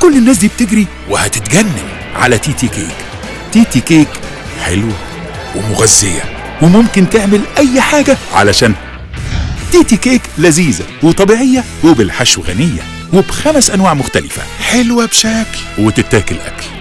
كل الناس دي بتجري وهتتجنن على تيتي كيك تيتي كيك حلوة ومغذية وممكن تعمل أي حاجة علشان تيتي كيك لذيذة وطبيعية وبالحشو غنية وبخمس أنواع مختلفة حلوة بشكل وتتاكل أكل